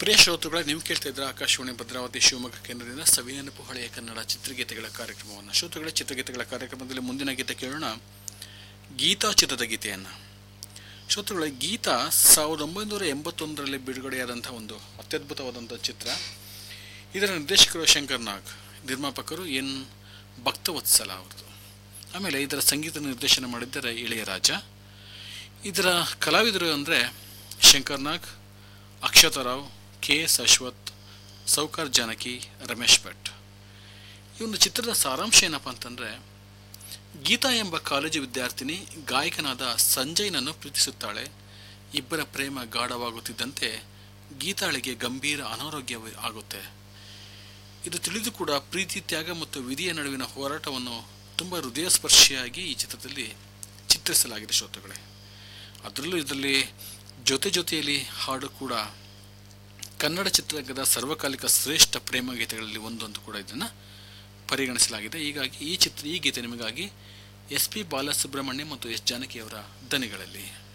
ಪ್ರಿಯ ಶ್ರೋತೃಗಳೇ ನೀವು ಕೇಳ್ತಾ ಇದ್ರ ಆಕಾಶವಾಣಿ ಭದ್ರಾವತಿ ಶಿವಮೊಗ್ಗ ಕೇಂದ್ರದಿಂದ ಸವಿನೆನಪು ಹಳೆಯ ಕನ್ನಡ ಚಿತ್ರಗೀತೆಗಳ ಕಾರ್ಯಕ್ರಮವನ್ನು ಶ್ರೋತೃಗಳ ಚಿತ್ರಗೀತೆಗಳ ಕಾರ್ಯಕ್ರಮದಲ್ಲಿ ಮುಂದಿನ ಗೀತೆ ಕೇಳೋಣ ಗೀತಾ ಚಿತ್ರದ ಗೀತೆಯನ್ನು ಶ್ರೋತೃಗಳೇ ಗೀತಾ ಸಾವಿರದ ಒಂಬೈನೂರ ಎಂಬತ್ತೊಂದರಲ್ಲಿ ಬಿಡುಗಡೆಯಾದಂಥ ಒಂದು ಅತ್ಯದ್ಭುತವಾದಂಥ ಚಿತ್ರ ಇದರ ನಿರ್ದೇಶಕರು ಶಂಕರ್ ನಾಗ್ ನಿರ್ಮಾಪಕರು ಎನ್ ಭಕ್ತವತ್ಸಲ ಅವ್ರದ್ದು ಆಮೇಲೆ ಇದರ ಸಂಗೀತ ನಿರ್ದೇಶನ ಮಾಡಿದ್ದಾರೆ ಇಳೆಯರಾಜ ಇದರ ಕಲಾವಿದರು ಅಂದರೆ ಶಂಕರ್ ನಾಗ್ ಅಕ್ಷತರಾವ್ ಕೆ ಎಸ್ ಅಶ್ವಥ್ ಸೌಕಾರ್ ಜಾನಕಿ ರಮೇಶ್ ಭಟ್ ಈ ಒಂದು ಚಿತ್ರದ ಸಾರಾಂಶ ಏನಪ್ಪ ಅಂತಂದರೆ ಗೀತಾ ಎಂಬ ಕಾಲೇಜು ವಿದ್ಯಾರ್ಥಿನಿ ಗಾಯಕನಾದ ಸಂಜಯ್ನನ್ನು ಪ್ರೀತಿಸುತ್ತಾಳೆ ಇಬ್ಬರ ಪ್ರೇಮ ಗಾಢವಾಗುತ್ತಿದ್ದಂತೆ ಗೀತಾಳಿಗೆ ಗಂಭೀರ ಅನಾರೋಗ್ಯ ಆಗುತ್ತೆ ಇದು ತಿಳಿದು ಕೂಡ ಪ್ರೀತಿ ತ್ಯಾಗ ಮತ್ತು ವಿಧಿಯ ನಡುವಿನ ಹೋರಾಟವನ್ನು ತುಂಬ ಹೃದಯಸ್ಪರ್ಶಿಯಾಗಿ ಈ ಚಿತ್ರದಲ್ಲಿ ಚಿತ್ರಿಸಲಾಗಿದೆ ಶ್ರೋತೃಗಳೇ ಅದರಲ್ಲೂ ಇದರಲ್ಲಿ ಜೊತೆ ಜೊತೆಯಲ್ಲಿ ಹಾಡು ಕೂಡ ಕನ್ನಡ ಚಿತ್ರರಂಗದ ಸರ್ವಕಾಲಿಕ ಶ್ರೇಷ್ಠ ಪ್ರೇಮ ಗೀತೆಗಳಲ್ಲಿ ಒಂದೊಂದು ಕೂಡ ಇದನ್ನು ಪರಿಗಣಿಸಲಾಗಿದೆ ಹೀಗಾಗಿ ಈ ಚಿತ್ರ ಈ ಗೀತೆ ನಿಮಗಾಗಿ ಎಸ್ ಪಿ ಬಾಲಸುಬ್ರಹ್ಮಣ್ಯ ಮತ್ತು ಎಸ್ ಜಾನಕಿ ಅವರ ದನಿಗಳಲ್ಲಿ